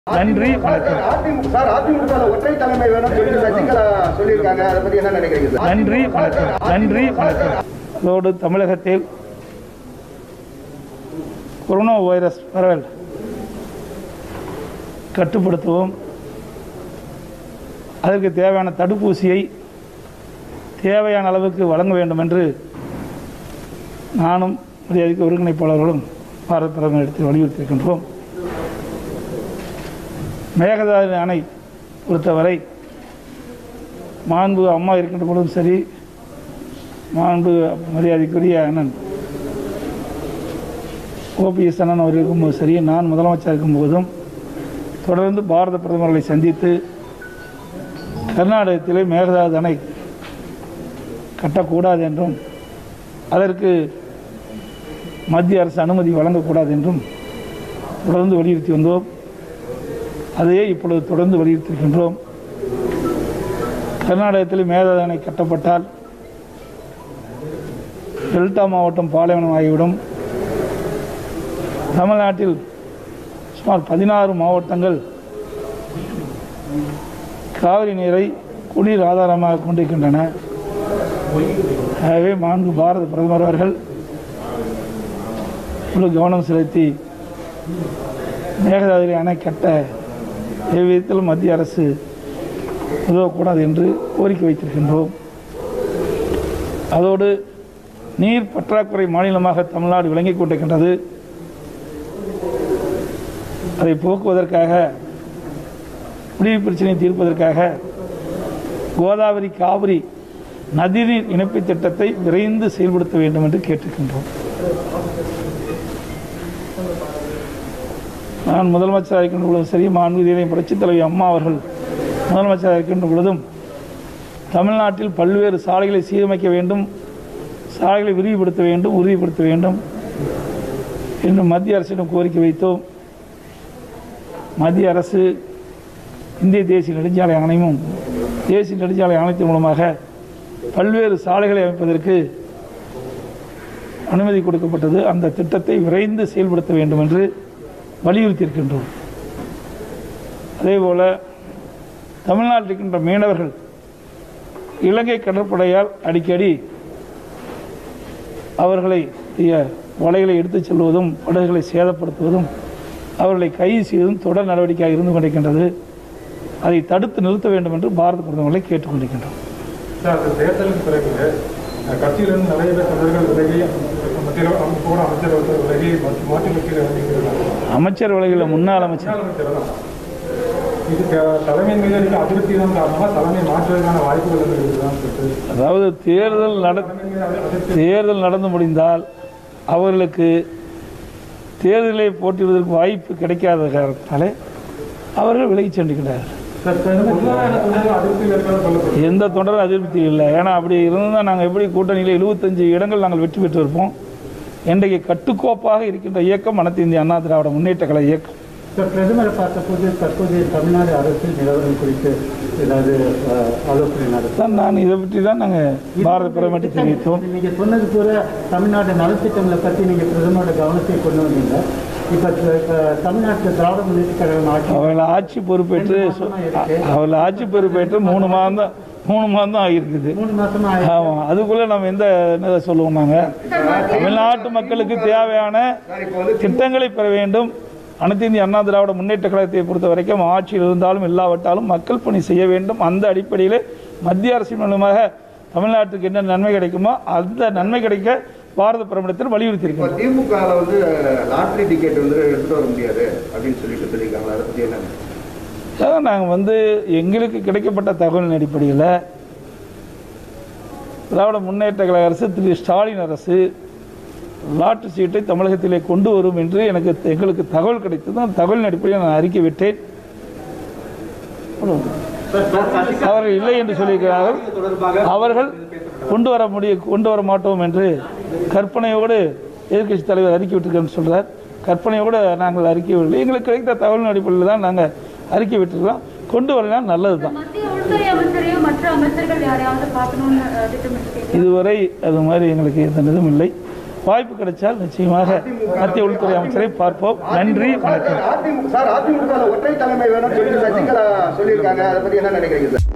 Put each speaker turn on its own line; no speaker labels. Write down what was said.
நன்றி வணக்கம்
அதிமுக சார் அதிமுக ஒற்றை தலைமை வேணும்னு சொல்லி சசிகலா சொல்லியிருக்காங்க அதை பத்தி என்ன நினைக்கிறீங்க சார்
நன்றி வணக்கம் நன்றி வணக்கம் அதோடு தமிழகத்தில் கொரோனா வைரஸ் பரவல் கட்டுப்படுத்தவும் அதற்கு தேவையான தடுப்பூசியை தேவையான அளவுக்கு வழங்க வேண்டும் என்று நானும் மரியாதைக்கு ஒருங்கிணைப்பாளர்களும் பாரத பிரதமரிடத்தில் வலியுறுத்தியிருக்கின்றோம் மேகதாது அணை பொறுத்தவரை மாண்பு அம்மா இருக்கின்ற பொழுதும் சரி மாண்பு மரியாதைக்குரிய அண்ணன் ஓபிஎஸ் அண்ணன் அவர் இருக்கும்போது சரி நான் முதலமைச்சர் இருக்கும்போதும் தொடர்ந்து பாரத பிரதமர்களை சந்தித்து கர்நாடகத்திலே மேகதாது அணை கட்டக்கூடாது என்றும் அதற்கு மத்திய அரசு அனுமதி வழங்கக்கூடாது என்றும் தொடர்ந்து வலியுறுத்தி வந்தோம் அதையே இப்பொழுது தொடர்ந்து வலியுறுத்திருக்கின்றோம் கர்நாடகத்தில் மேகதாது அணை கட்டப்பட்டால் டெல்டா மாவட்டம் பாலைவனம் ஆகிவிடும் தமிழ்நாட்டில் சுமார் பதினாறு மாவட்டங்கள் காவிரி நீரை குடிநீர் ஆதாரமாக கொண்டிருக்கின்றன ஆகவே மாண்பு பாரத பிரதமர் அவர்கள் முழு கவனம் செலுத்தி மேகதாதுரை அணை கட்ட எவ்விதத்திலும் மத்திய அரசு உதவக்கூடாது என்று கோரிக்கை வைத்திருக்கின்றோம் அதோடு நீர் பற்றாக்குறை மாநிலமாக தமிழ்நாடு விளங்கிக் கொண்டிருக்கின்றது அதை போக்குவதற்காக குடிநீர் பிரச்சனையை தீர்ப்பதற்காக கோதாவரி காவிரி நதிநீர் இணைப்பு திட்டத்தை விரைந்து செயல்படுத்த வேண்டும் என்று கேட்டிருக்கின்றோம் நான் முதலமைச்சராக இருக்கின்ற பொழுதும் சரி மாண்புதியை புரட்சித் தலைவி அம்மா அவர்கள் முதலமைச்சராக இருக்கின்ற பொழுதும் தமிழ்நாட்டில் பல்வேறு சாலைகளை சீரமைக்க வேண்டும் சாலைகளை விரிவுபடுத்த வேண்டும் உறுதிப்படுத்த வேண்டும் என்று மத்திய அரசிடம் கோரிக்கை வைத்தோம் மத்திய அரசு இந்திய தேசிய நெடுஞ்சாலை ஆணையமும் தேசிய நெடுஞ்சாலை ஆணையத்தின் மூலமாக பல்வேறு சாலைகளை அமைப்பதற்கு அனுமதி கொடுக்கப்பட்டது அந்த திட்டத்தை விரைந்து செயல்படுத்த வேண்டும் என்று வலியுறுத்தியிருக்கின்றோம் அதேபோல தமிழ்நாட்டில் இருக்கின்ற மீனவர்கள் இலங்கை கடற்படையால் அடிக்கடி அவர்களை தீய வலைகளை எடுத்துச் செல்வதும் படகுகளை சேதப்படுத்துவதும் அவர்களை கைது செய்வதும் தொடர் நடவடிக்கையாக இருந்து கொண்டிருக்கின்றது அதை தடுத்து நிறுத்த வேண்டும் என்று பாரத பிரதமர்களை கேட்டுக்கொண்டிருக்கின்றோம்
சார் அந்த தேர்தலுக்கு பிறகு அஹ், கட்சியிலிருந்து நிறைய பேர் தலைவர்கள் விலகி மத்திய அமைப்பு கூட அமைச்சர் ஒருத்தர் விலகி மாற்றி மாற்றி கட்சியில் இறங்கிக்கிறாங்க
அமைச்சர் வலைகளில் முன்னாள் அமைச்சர்
அமைச்சர் தான் இது த- தலைமை மீது இருக்க அதிருப்தி தான் காரணமாக தலைமை மாற்றுவதற்கான வாய்ப்புகள் வந்து இருக்குதான் சொல்லிட்டு
அதாவது தேர்தல் நட
தலைமை மீது அதி- அதிருப்தி
தேர்தல் நடந்து முடிந்தால் அவர்களுக்கு தேர்தலை போட்டியிடுவதற்கு வாய்ப்பு கிடைக்காத காரணத்தினாலே அவர்கள் விலகிச் சென்றுகிறார்கள்
பொருளாதார தொழில்கள் அதிருப்தியில் இருக்கிறதா சொல்லப்படுது
எந்த தொடரும் அதிருப்தி இல்லை ஏன்னா அப்படி இருந்தால் நாங்கள் எப்படி கூட்டணியில் எழுபத்தஞ்சு இடங்கள் நாங்கள் வெற்றி பெற்றிருப்போம் இன்றைக்கு கட்டுக்கோப்பாக இருக்கின்ற இயக்கம் அனைத்து இந்திய அண்ணா திராவிட முன்னேற்ற கழக இயக்கம்
சார் பிரதமரை பார்த்தபோது தற்போதைய தமிழ்நாடு அரசியல் நிலவரம் குறித்து ஏதாவது அஹ், ஆலோசனை நடத்த
தான் நான் இதை பற்றி தான் நாங்கள் பாரத பிரதமர்கிட்ட தெரிவித்தோம்
நீங்க சொன்னது பூரா தமிழ்நாடு நலத்திட்டங்களை பத்தி நீங்க பிரதமரோட கவனத்தை கொண்டு வந்தீங்க இப்ப அஹ், தமிழ்நாட்டுல திராவிட முன்னேற்ற கழகம் ஆட்சி
அவர்கள் ஆட்சி பொறுப்பேற்று சொ- அவர்கள் ஆட்சி பொறுப்பேற்று மூணு மாதம் தான் மூணு மாதம் தான் ஆகியிருக்குது
மூணு மாசமா ஆயிடுச்சு.
ஆமாம் அதுக்குள்ளே நம்ம எந்த என்னதை சொல்லுவோம் நாங்கள் தமிழ்நாட்டு மக்களுக்கு தேவையான திட்டங்களை பெற வேண்டும் அனைத்து இந்திய அண்ணா திராவிட முன்னேற்ற கழகத்தை பொறுத்த வரைக்கும் ஆட்சியில் இருந்தாலும் இல்லாவிட்டாலும் மக்கள் பணி செய்ய வேண்டும் அந்த அடிப்படையில் மத்திய அரசின் மூலமாக தமிழ்நாட்டுக்கு என்ன நன்மை கிடைக்குமோ அந்த நன்மை கிடைக்க பாரத பிரதமரிடத்தில்
இப்போ
வலியுறுத்தியிருக்கிறோம்
திமுக வந்து லாட்டரி டிக்கெட் வந்து எடுத்துட்டு வர முடியாது அப்படின்னு சொல்லிட்டு சொல்லியிருக்காங்க அதை பத்தி என்ன
அதான் நாங்கள் வந்து எங்களுக்கு கிடைக்கப்பட்ட தகவலின் அடிப்படையில் திராவிட முன்னேற்ற கழக அரசு திரு ஸ்டாலின் அரசு லாட்டு சீட்டை தமிழகத்திலே கொண்டு வரும் என்று எனக்கு எங்களுக்கு தகவல் கிடைத்தது அந்த தகவலின் அடிப்படையில் நான் அறிக்கை விட்டேன் அவர்கள் இல்லை என்று சொல்லியிருக்கிறார்கள் அவர்கள் கொண்டு வர முடிய கொண்டு வர மாட்டோம் என்று கற்பனையோடு எதிர்க்கட்சி தலைவர் அறிக்கை விட்டிருக்கேன்னு சொல்றார் கற்பனையோடு நாங்கள் அறிக்கை விடலை எங்களுக்கு கிடைத்த தகவலின் அடிப்படையில் தான் நாங்கள் அறிக்கை விட்டுருக்கோம் கொண்டு வரலாம் நல்லது தான்
மத்திய உள்துறை அமைச்சரையும் மற்ற அமைச்சர்கள் யாரையாவது பார்க்கணும்னு அஹ், திட்டமிட்டு
இதுவரை அது மாதிரி எங்களுக்கு எந்த இதுவும் இல்லை வாய்ப்பு கிடைச்சால் நிச்சயமாக மத்திய உள்துறை அமைச்சரை பார்ப்போம் நன்றி வணக்கம்
அதிமுக சார் அதிமுக ஒற்றை தலைமை வேணும்னு சொல்லி சசிகலா சொல்லியிருக்காங்க அதை பத்தி என்ன நினைக்கிறீங்க சார்